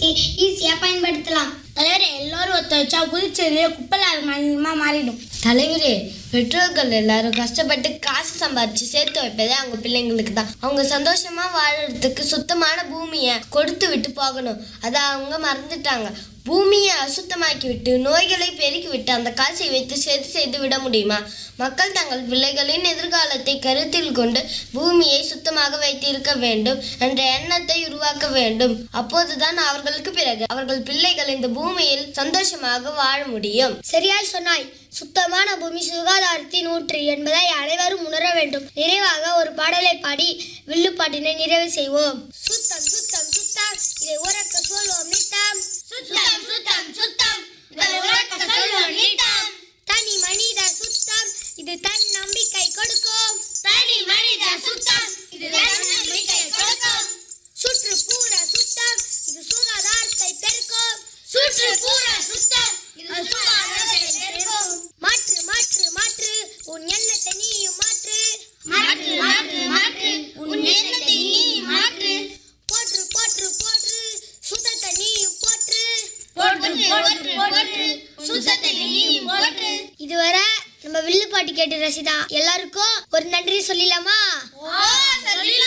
ஈஸியா பயன்படுத்தலாம் தலைவரே எல்லாரும் ஒத்துழைச்சா புதுச்சேரியில குப்பைலாத மாநிலமா மாறிடும் தலைவரே பெற்றோர்கள் எல்லாரும் கஷ்டப்பட்டு காசு சம்பாரிச்சு சேர்த்து வைப்பதே அவங்க பிள்ளைங்களுக்கு தான் அவங்க சந்தோஷமா வாழறதுக்கு சுத்தமான பூமியை கொடுத்து விட்டு போகணும் அதை அவங்க மறந்துட்டாங்க பூமியை அசுத்தமாக்கி விட்டு நோய்களை பெருக்கி விட்டு அந்த காசை வைத்து சரி செய்து விட முடியுமா மக்கள் தங்கள் பிள்ளைகளின் எதிர்காலத்தை கருத்தில் கொண்டு பூமியை சுத்தமாக வைத்திருக்க வேண்டும் என்ற எண்ணத்தை உருவாக்க வேண்டும் அப்போதுதான் அவர்களுக்கு பிறகு அவர்கள் பிள்ளைகள் இந்த பூமியில் சந்தோஷமாக வாழ முடியும் சரியாய் சொன்னாய் சுத்தமான பூமி சுகாதாரத்தின் ஊற்று என்பதை அனைவரும் உணர வேண்டும் நிறைவாக ஒரு பாடலை பாடி வில்லுப்பாட்டினை நிறைவு செய்வோம் சுத்தம் சுத்தம் சுத்தம் இதை உறக்க சொல்வோம் நித்தம் சுத்தம் சுத்தம் சுத்தம் இதை உறக்க சொல்வோம் நித்தம் தனி மனித சுத்தம் இது தன் நம்பிக்கை கொடுக்கும் தனி மனித சுத்தம் இது தன் நம்பிக்கை கொடுக்கும் சுற்றுப்புற சுத்தம் இது சுகாதாரத்தை பெருக்கும் சுற்றுப்புற சுத்தம் இது சுகாதாரத்தை பெருக்கும் மாற்று மாற்று மாற்று உன் எண்ணத்தை நீயும் மாற்று மாற்று மாற்று மாற்று உன் எண்ணத்தை நீயும் மாற்று போற்று போற்று போற்று சுத்தத்தை நீயும் போற்று போற்று போற்று போற்று சுத்தத்தை நீயும் போற்று இதுவரை நம்ம வில்லுப்பாட்டு கேட்டு ரசிதா எல்லாருக்கும் ஒரு நன்றி சொல்லிடலாமா சொல்லலாம்